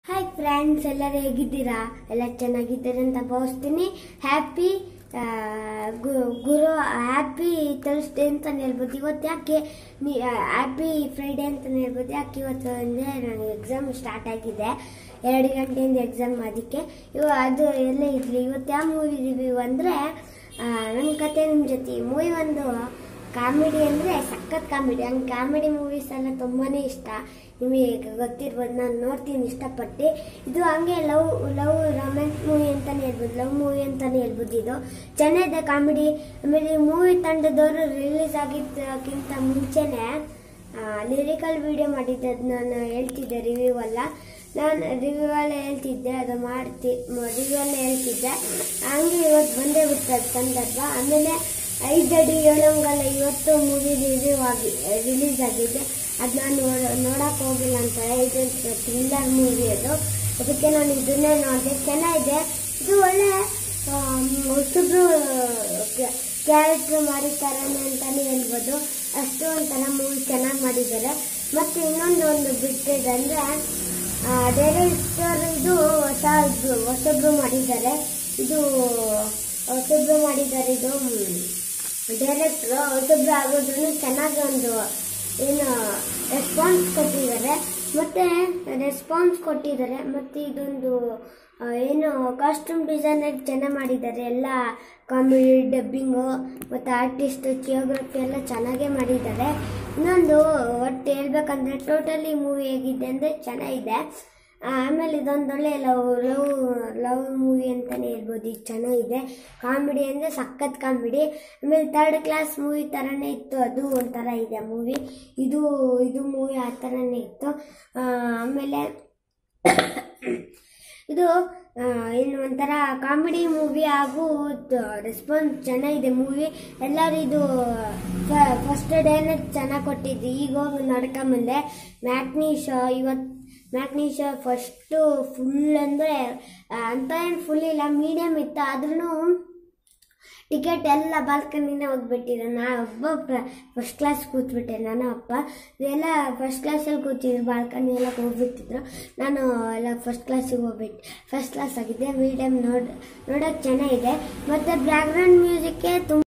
hi friends ಎಲ್ಲರೂ ಹೇಗಿದ್ದೀರಾ ಎಲ್ಲ ಚೆನ್ನಾಗಿದ್ದೀರಾ ಅಂತ ಭಾವಿಸ್ತೀನಿ ಹ್ಯಾಪಿ ಗುರು ಹ್ಯಾಪಿ ಥರ್ಸ್ಡೇ ಅಂತ ಹೇಳ್ಬೋದು ಇವತ್ತು ಯಾಕೆ ನೀ ಹ್ಯಾಪಿ ಫ್ರೈಡೇ ಅಂತ ಹೇಳ್ಬೋದು ಯಾಕೆ ಇವತ್ತು ಅಂದರೆ ನನಗೆ ಎಕ್ಸಾಮ್ ಸ್ಟಾರ್ಟ್ ಆಗಿದೆ ಎರಡು ಗಂಟೆಯಿಂದ ಎಕ್ಸಾಮ್ ಅದಕ್ಕೆ ಇವ ಅದು ಎಲ್ಲ ಇರಲಿ ಇವತ್ತು ಯಾವ ಮೂವಿ ರಿವ್ಯೂ ಅಂದರೆ ನನ್ನ ಕತೆ ನಿಮ್ಮ ಜೊತೆ ಮೂವಿ ಒಂದು ಕಾಮಿಡಿ ಅಂದರೆ ಸಖತ್ ಕಾಮಿಡಿ ಹಂಗೆ ಕಾಮಿಡಿ ಮೂವೀಸ್ ಎಲ್ಲ ತುಂಬಾ ಇಷ್ಟ ನಿಮಗೆ ಗೊತ್ತಿರ್ಬೋದು ನಾನು ನೋಡ್ತೀನಿ ಇಷ್ಟಪಟ್ಟು ಇದು ಹಂಗೆ ಲವ್ ಲವ್ ರೊಮ್ಯಾನ್ಸ್ ಮೂವಿ ಅಂತಲೇ ಹೇಳ್ಬೋದು ಲವ್ ಮೂವಿ ಅಂತಲೇ ಹೇಳ್ಬೋದು ಇದು ಚೆನ್ನಾಗಿದೆ ಕಾಮಿಡಿ ಆಮೇಲೆ ಈ ಮೂವಿ ತಂಡದವರು ರಿಲೀಸ್ ಆಗಿದ್ದಕ್ಕಿಂತ ಮುಂಚೆನೇ ಲಿರಿಕಲ್ ವಿಡಿಯೋ ಮಾಡಿದ್ದೆ ಅದು ನಾನು ಹೇಳ್ತಿದ್ದೆ ರಿವ್ಯೂ ಎಲ್ಲ ನಾನು ರಿವ್ಯೂ ಎಲ್ಲ ಹೇಳ್ತಿದ್ದೆ ಅದು ಮಾಡ್ತಿ ರಿವ್ಯೂ ಎಲ್ಲ ಹೇಳ್ತಿದ್ದೆ ಹಂಗೆ ಇವತ್ತು ಬಂದೇ ಬಿಡ್ತದೆ ಸಂದರ್ಭ ಆಮೇಲೆ ಐದಡಿ ಏಳಂಗಲ್ಲ ಇವತ್ತು ಮೂವಿ ರಿವ್ಯೂ ಆಗಿ ರಿಲೀಸ್ ಆಗಿದೆ ಅದು ನಾನು ನೋಡಕ್ಕೆ ಹೋಗಿಲ್ಲ ಅಂತ ಇದು ಥ್ರಿಲ್ಲರ್ ಮೂವಿ ಅದು ಅದಕ್ಕೆ ನಾನು ಇದನ್ನೇ ನೋಡಿದೆ ಚೆನ್ನಾಗಿದೆ ಇದು ಒಳ್ಳೆ ಹೊಸಬ್ರು ಕ್ಯಾರೆಕ್ಟರ್ ಮಾಡಿದ್ದಾರೆ ಅಂತಲೇ ಹೇಳ್ಬೋದು ಅಷ್ಟು ಒಂಥರ ಮೂವಿ ಚೆನ್ನಾಗಿ ಮಾಡಿದ್ದಾರೆ ಮತ್ತು ಇನ್ನೊಂದು ಒಂದು ಬಿಟ್ಟಿದೆ ಅಂದರೆ ಡೈರೆಕ್ಟರ್ ಇದು ಹೊಸ ಇದು ಹೊಸಬ್ರು ಮಾಡಿದ್ದಾರೆ ಇದು ಹೊಸಬ್ರು ಮಾಡಿದ್ದಾರೆ ಇದು ಡೈರೆಕ್ಟ್ರು ಹೊಸಬ್ರು ಆಗೋದ್ರೂ ಚೆನ್ನಾಗಿ ಒಂದು ಏನು ರೆಸ್ಪಾನ್ಸ್ ಕೊಟ್ಟಿದ್ದಾರೆ ಮತ್ತು ರೆಸ್ಪಾನ್ಸ್ ಕೊಟ್ಟಿದ್ದಾರೆ ಮತ್ತು ಇದೊಂದು ಆ, ಏನು ಕಾಸ್ಟ್ಯೂಮ್ ಡಿಸೈನರ್ ಚೆನ್ನಾಗಿ ಮಾಡಿದ್ದಾರೆ ಎಲ್ಲ ಕಾಮಿಡಿ ಡಬ್ಬಿಂಗು ಮತ್ತು ಆರ್ಟಿಸ್ಟ್ ಜಿಯೋಗ್ರಫಿ ಎಲ್ಲ ಚೆನ್ನಾಗೇ ಮಾಡಿದ್ದಾರೆ ಇನ್ನೊಂದು ಒಟ್ಟು ಹೇಳ್ಬೇಕಂದ್ರೆ ಟೋಟಲಿ ಮೂವಿ ಹೇಗಿದೆ ಅಂದರೆ ಚೆನ್ನಾಗಿದೆ ಆಮೇಲೆ ಇದೊಂದೊಳ್ಳೆ ಲವ್ ಲವ್ ಲವ್ ಮೂವಿ ಅಂತಲೇ ಹೇಳ್ಬೋದು ಇದು ಚೆನ್ನಾಗಿದೆ ಕಾಮಿಡಿ ಅಂದರೆ ಸಖತ್ ಕಾಮಿಡಿ ಆಮೇಲೆ ತರ್ಡ್ ಕ್ಲಾಸ್ ಮೂವಿ ಥರನೇ ಇತ್ತು ಅದು ಒಂಥರ ಇದೆ ಮೂವಿ ಇದು ಇದು ಮೂವಿ ಆ ಥರನೇ ಇತ್ತು ಆ, ಆಮೇಲೆ ಇದು ಆ, ಏನು ಒಂಥರ ಕಾಮಿಡಿ ಮೂವಿ ಹಾಗೂ ರೆಸ್ಪಾನ್ಸ್ ಚೆನ್ನಾಗಿದೆ ಮೂವಿ ಎಲ್ಲರೂ ಇದು ಫಸ್ಟ್ ಡೇನೇ ಚೆನ್ನಾಗಿ ಕೊಟ್ಟಿದ್ದು ಈಗ ಹೋಗಿ ನಡ್ಕೊಂಬಂದೆ ಮ್ಯಾಟ್ನಿ ಶೋ ಇವತ್ತು ಮ್ಯಾಟ್ನಿ ಶೋ ಫಸ್ಟು ಫುಲ್ ಅಂದರೆ ಅಂತ ಏನು ಫುಲ್ ಇಲ್ಲ ಮೀಡಿಯಮ್ ಇತ್ತು ಆದ್ರೂ ಟಿಕೆಟ್ ಎಲ್ಲ ಬಾಲ್ಕನಿನೇ ಹೋಗ್ಬಿಟ್ಟಿದೆ ನಾ ಒಬ್ಬ ಫಸ್ಟ್ ಕ್ಲಾಸ್ ಕೂತ್ಬಿಟ್ಟೆ ನಾನು ಅಪ್ಪ ಎಲ್ಲ ಫಸ್ಟ್ ಕ್ಲಾಸಲ್ಲಿ ಕೂತಿದ್ರು ಬಾಲ್ಕನಿ ಎಲ್ಲ ಹೋಗ್ಬಿಟ್ಟಿದ್ರು ನಾನು ಎಲ್ಲ ಫಸ್ಟ್ ಕ್ಲಾಸಿಗೆ ಹೋಗ್ಬಿಟ್ಟು ಫಸ್ಟ್ ಕ್ಲಾಸ್ ಆಗಿದೆ ಮೀಡಿಯಮ್ ನೋಡ್ ನೋಡೋಕೆ ಚೆನ್ನಾಗಿದೆ ಮತ್ತು ಬ್ಯಾಕ್ಗ್ರೌಂಡ್ ಮ್ಯೂಸಿಕ್ಗೆ ತುಂಬ